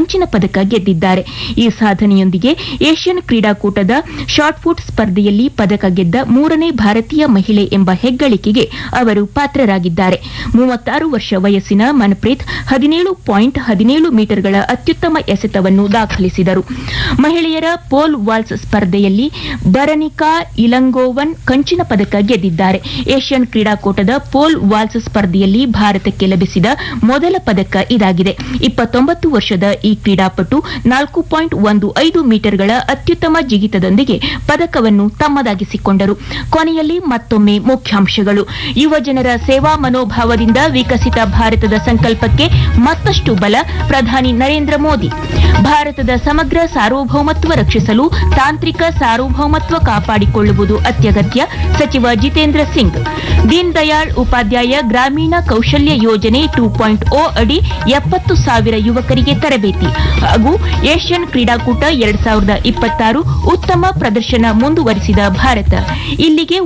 ಕಂಚಿನ ಪದಕ ಗೆದ್ದಿದ್ದಾರೆ ಈ ಸಾಧನೆಯೊಂದಿಗೆ ಏಷ್ಯನ್ ಕ್ರೀಡಾಕೂಟದ ಶಾಟ್ಪುಟ್ ಸ್ಪರ್ಧೆಯಲ್ಲಿ ಪದಕ ಗೆದ್ದ ಮೂರನೇ ಭಾರತೀಯ ಮಹಿಳೆ ಎಂಬ ಹೆಗ್ಗಳಿಕೆಗೆ ಅವರು ಪಾತ್ರರಾಗಿದ್ದಾರೆ ಮೂವತ್ತಾರು ವರ್ಷ ವಯಸ್ಸಿನ ಮನ್ಪ್ರೀತ್ ಹದಿನೇಳು ಪಾಯಿಂಟ್ ಹದಿನೇಳು ಮೀಟರ್ಗಳ ಅತ್ಯುತ್ತಮ ಎಸೆತವನ್ನು ದಾಖಲಿಸಿದರು ಮಹಿಳೆಯರ ಪೋಲ್ ವಾಲ್ಸ್ ಸ್ಪರ್ಧೆಯಲ್ಲಿ ಬರನಿಕಾ ಇಲಂಗೋವನ್ ಕಂಚಿನ ಪದಕ ಗೆದ್ದಿದ್ದಾರೆ ಏಷ್ಯನ್ ಕ್ರೀಡಾಕೂಟದ ಪೋಲ್ ವಾಲ್ಸ್ ಸ್ಪರ್ಧೆಯಲ್ಲಿ ಭಾರತಕ್ಕೆ ಲಭಿಸಿದ ಮೊದಲ ಪದಕ ಇದಾಗಿದೆ ಇಪ್ಪತ್ತೊಂಬತ್ತು ವರ್ಷದ ಈ ಕ್ರೀಡಾಪಟು ನಾಲ್ಕು ಪಾಯಿಂಟ್ ಒಂದು ಐದು ಮೀಟರ್ಗಳ ಅತ್ಯುತ್ತಮ ಜಿಗಿತದೊಂದಿಗೆ ಪದಕವನ್ನು ತಮ್ಮದಾಗಿಸಿಕೊಂಡರು ಕೊನೆಯಲ್ಲಿ ಮತ್ತೊಮ್ಮೆ ಮುಖ್ಯಾಂಶಗಳು ಯುವ ಜನರ ಸೇವಾ ಮನೋಭಾವದಿಂದ ವಿಕಸಿತ ಭಾರತದ ಸಂಕಲ್ಪಕ್ಕೆ ಮತ್ತಷ್ಟು ಬಲ ಪ್ರಧಾನಿ ನರೇಂದ್ರ ಮೋದಿ ಭಾರತದ ಸಮಗ್ರ ಸಾರ್ವಭೌಮತ್ವ ರಕ್ಷಿಸಲು ತಾಂತ್ರಿಕ ಸಾರ್ವಭೌಮತ್ವ ಕಾಪಾಡಿಕೊಳ್ಳುವುದು ಅತ್ಯಗತ್ಯ ಸಚಿವ ಜಿತೇಂದ್ರ ಸಿಂಗ್ ದೀನ್ ದಯಾಳ್ ಉಪಾಧ್ಯಾಯ ಗ್ರಾಮೀಣ ಕೌಶಲ್ಯ ಯೋಜನೆ ಟೂ ಪಾಯಿಂಟ್ ಓ ಅಡಿ ಎಪ್ಪತ್ತು ಸಾವಿರ ಯುವಕರಿಗೆ ತರಬೇತಿ ಹಾಗೂ ಏಷ್ಯನ್ ಕ್ರೀಡಾಕೂಟ ಎರಡ್ ಸಾವಿರದ ಇಪ್ಪತ್ತಾರು ಉತ್ತಮ ಪ್ರದರ್ಶನ ಮುಂದುವರಿಸಿದ ಭಾರತ ಇಲ್ಲಿಗೆ